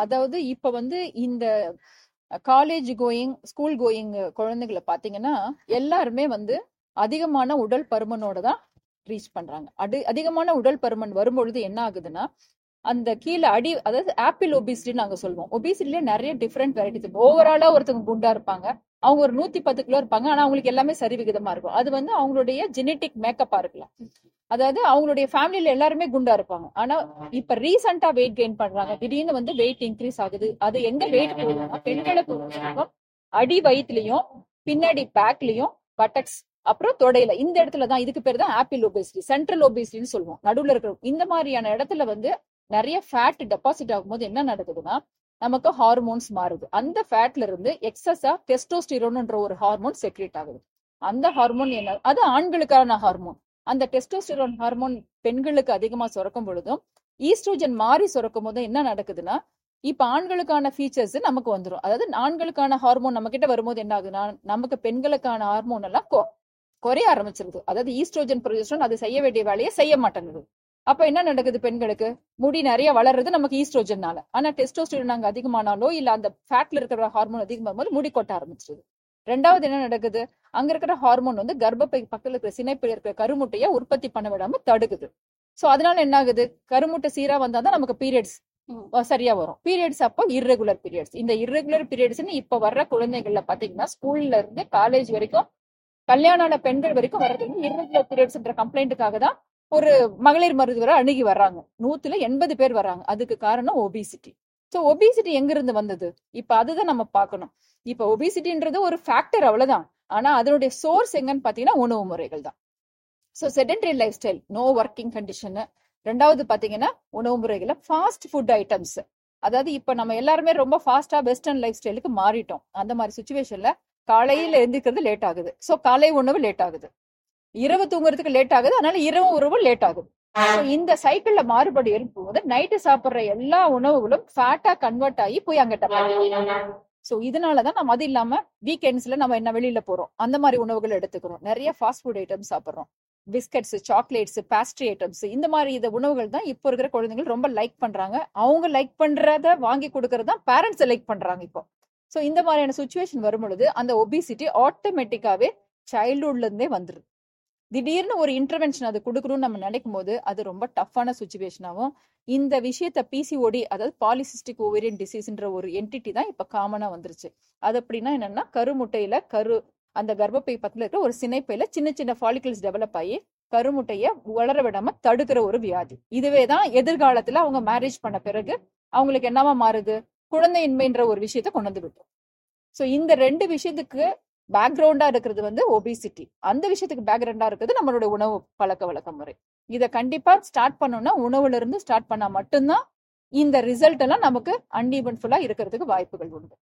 அதாவது இப்ப வந்து இந்த காலேஜ் கோயிங் ஸ்கூல் கோயிங் குழந்தைகளை பாத்தீங்கன்னா எல்லாருமே வந்து அதிகமான உடல் பருமனோட தான் ரீச் பண்றாங்க அடி அதிகமான உடல் பருமன் வரும்பொழுது என்ன ஆகுதுன்னா அந்த கீழே அடி அதாவது ஆப்பிள் ஒபிசிட்டி நாங்க சொல்லுவோம் ஒபிசிட்டில நிறைய டிஃப்ரெண்ட் வெரைட்டிஸ் ஓவராலா ஒருத்தவங்க குண்டா இருப்பாங்க அவங்க ஒரு நூத்தி பத்து கிலோ இருப்பாங்க ஆனா அவங்களுக்கு எல்லாமே சரி விகிதமா இருக்கும் அது வந்து அவங்களுடைய ஜெனட்டிக் மேக்கப்பா இருக்கலாம் அதாவது அவங்களுடைய ஃபேமிலியில எல்லாருமே குண்டா இருப்பாங்க ஆனா இப்ப ரீசெண்டா வெயிட் கெயின் பண்றாங்க திடீர்னு வந்து வெயிட் இன்க்ரீஸ் ஆகுது அது எங்க வெயிட் போகுதுன்னா பெண்களை பொறுத்தவரைக்கும் அடி வயிற்றுலயும் பின்னாடி பேக்லயும் பட்டக்ஸ் அப்புறம் தொடையில இந்த இடத்துல தான் இதுக்கு பேர் தான் ஆப்பிள் ஒபேசிட்டி சென்ட்ரல் ஒபேசிட்டின்னு சொல்லுவோம் நடுவுல இருக்கிற இந்த மாதிரியான இடத்துல வந்து நிறைய ஃபேட் டெபாசிட் ஆகும்போது என்ன நடக்குதுன்னா நமக்கு ஹார்மோன்ஸ் மாறுது அந்த ஃபேட்ல இருந்து எக்ஸஸா டெஸ்டோஸ்டிரோன்ன்ற ஒரு ஹார்மோன் செக்ரேட் ஆகுது அந்த ஹார்மோன் என்ன அது ஆண்களுக்கான ஹார்மோன் அந்த டெஸ்டோஸ்டிரோன் ஹார்மோன் பெண்களுக்கு அதிகமா சுரக்கும் பொழுதும் ஈஸ்ட்ரோஜன் மாறி சுரக்கும் போது என்ன நடக்குதுன்னா இப்ப ஆண்களுக்கான ஃபீச்சர்ஸ் நமக்கு வந்துடும் அதாவது ஆண்களுக்கான ஹார்மோன் நம்ம கிட்ட வரும்போது என்ன ஆகுதுன்னா நமக்கு பெண்களுக்கான ஹார்மோன் எல்லாம் கொ- குறைய ஆரம்பிச்சிருது அதாவது ஈஸ்ட்ரோஜன் ப்ரொஜெஸ்ட்ரான் அது செய்ய வேண்டிய வேலையை செய்ய மாட்டேங்குது அப்ப என்ன நடக்குது பெண்களுக்கு முடி நிறைய வளர்றது நமக்கு ஈஸ்ட்ரோஜன்னால ஆனா டெஸ்டோஸ்டிரோன் அங்க அதிகமானாலோ இல்ல அந்த ஃபேட்ல இருக்கிற ஹார்மோன் அதிகமாகும் போது முடி கொட்ட ஆரம்பிச்சிருது ரெண்டாவது என்ன நடக்குது அங்க இருக்கிற ஹார்மோன் வந்து கர்ப்பப்பை பக்கத்துல இருக்கிற சினைப்பில் இருக்கிற கருமுட்டையை உற்பத்தி பண்ண விடாம தடுக்குது சோ அதனால என்ன ஆகுது கருமுட்டை சீரா வந்தாதான் நமக்கு பீரியட்ஸ் சரியா வரும் பீரியட்ஸ் அப்போ இர்ரெகுலர் பீரியட்ஸ் இந்த இர்ரெகுலர் பீரியட்ஸ்னு இப்ப வர்ற குழந்தைகள்ல பாத்தீங்கன்னா ஸ்கூல்ல இருந்து காலேஜ் வரைக்கும் கல்யாணம் ஆன பெண்கள் வரைக்கும் வர்றது இர்ரெகுலர் பீரியட்ஸ்ன்ற கம்ப்ளைண்ட்டுக்காக தான் ஒரு மகளிர் மருத்துவரை அணுகி வர்றாங்க நூத்துல எண்பது பேர் வர்றாங்க அதுக்கு காரணம் ஒபிசிட்டி சோ ஒபிசிட்டி எங்க இருந்து வந்தது இப்ப அதுதான் நம்ம பார்க்கணும் இப்ப ஒபிசிட்டின்றது ஒரு ஃபேக்டர் அவ்வளவுதான் ஆனா அதனுடைய சோர்ஸ் எங்கன்னு பாத்தீங்கன்னா உணவு முறைகள் தான் so sedentary lifestyle no working condition ரெண்டாவது பாத்தீங்கன்னா உணவு முறைகள்ல ஃபாஸ்ட் ஃபுட் ஐட்டம்ஸ் அதாவது இப்ப நம்ம எல்லாருமே ரொம்ப ஃபாஸ்டா வெஸ்டர்ன் லைஃப் ஸ்டைலுக்கு மாறிட்டோம் அந்த மாதிரி சுச்சுவேஷன்ல காலையில எழுந்திருக்கிறது லேட் ஆகுது சோ காலை உணவு லேட் ஆகுது இரவு தூங்குறதுக்கு லேட் ஆகுது அதனால இரவு உணவு லேட் ஆகுது So, இந்த சைக்கிள்ல மாறுபாடு இருக்கும்போது நைட்டு சாப்பிடுற எல்லா உணவுகளும் ஃபேட்டா கன்வெர்ட் ஆகி போய் அங்கிட்ட சோ இதனாலதான் நம்ம அது இல்லாம வீக்கெண்ட்ஸ்ல நம்ம என்ன வெளியில போறோம் அந்த மாதிரி உணவுகள் எடுத்துக்கிறோம் நிறைய ஃபாஸ்ட் ஃபுட் ஐட்டம்ஸ் சாப்பிடுறோம் பிஸ்கட்ஸ் சாக்லேட்ஸ் பேஸ்ட்ரி ஐட்டம்ஸ் இந்த மாதிரி இந்த உணவுகள் தான் இப்போ இருக்கிற குழந்தைகள் ரொம்ப லைக் பண்றாங்க அவங்க லைக் பண்றத வாங்கி கொடுக்கறது தான் பேரண்ட்ஸ் லைக் பண்றாங்க இப்போ சோ இந்த மாதிரியான சுச்சுவேஷன் வரும் பொழுது அந்த ஒபிசிட்டி ஆட்டோமேட்டிக்காவே சைல்ட்ஹுட்ல இருந்தே வந்துருது திடீர்னு ஒரு இன்டர்வென்ஷன் அது கொடுக்கணும்னு நம்ம நினைக்கும் போது அது ரொம்ப டஃப்பான சுச்சுவேஷனாகவும் இந்த விஷயத்த பிசிஓடி அதாவது பாலிசிஸ்டிக் ஓவேரியன் டிசீஸ்ன்ற ஒரு என்டிட்டி தான் இப்ப காமனா வந்துருச்சு அது அப்படின்னா என்னன்னா கருமுட்டையில கரு அந்த கர்ப்பப்பை பக்கத்துல இருக்கிற ஒரு சினைப்பையில சின்ன சின்ன ஃபாலிகல்ஸ் டெவலப் ஆகி கருமுட்டைய வளர விடாம தடுக்கிற ஒரு வியாதி இதுவே தான் எதிர்காலத்துல அவங்க மேரேஜ் பண்ண பிறகு அவங்களுக்கு என்னவா மாறுது குழந்தையின்மைன்ற ஒரு விஷயத்த கொண்டு வந்து விட்டுரும் சோ இந்த ரெண்டு விஷயத்துக்கு பேக்ரவுண்டா இருக்கிறது வந்து ஒபிசிட்டி அந்த விஷயத்துக்கு பேக்ரவுண்டா இருக்கிறது நம்மளோட உணவு பழக்க வழக்க முறை இத கண்டிப்பா ஸ்டார்ட் பண்ணோம்னா உணவுல இருந்து ஸ்டார்ட் பண்ணா மட்டும்தான் இந்த ரிசல்ட் எல்லாம் நமக்கு அன்இவன்ஃபுல்லா இருக்கிறதுக்கு வாய்ப்புகள் உண்டு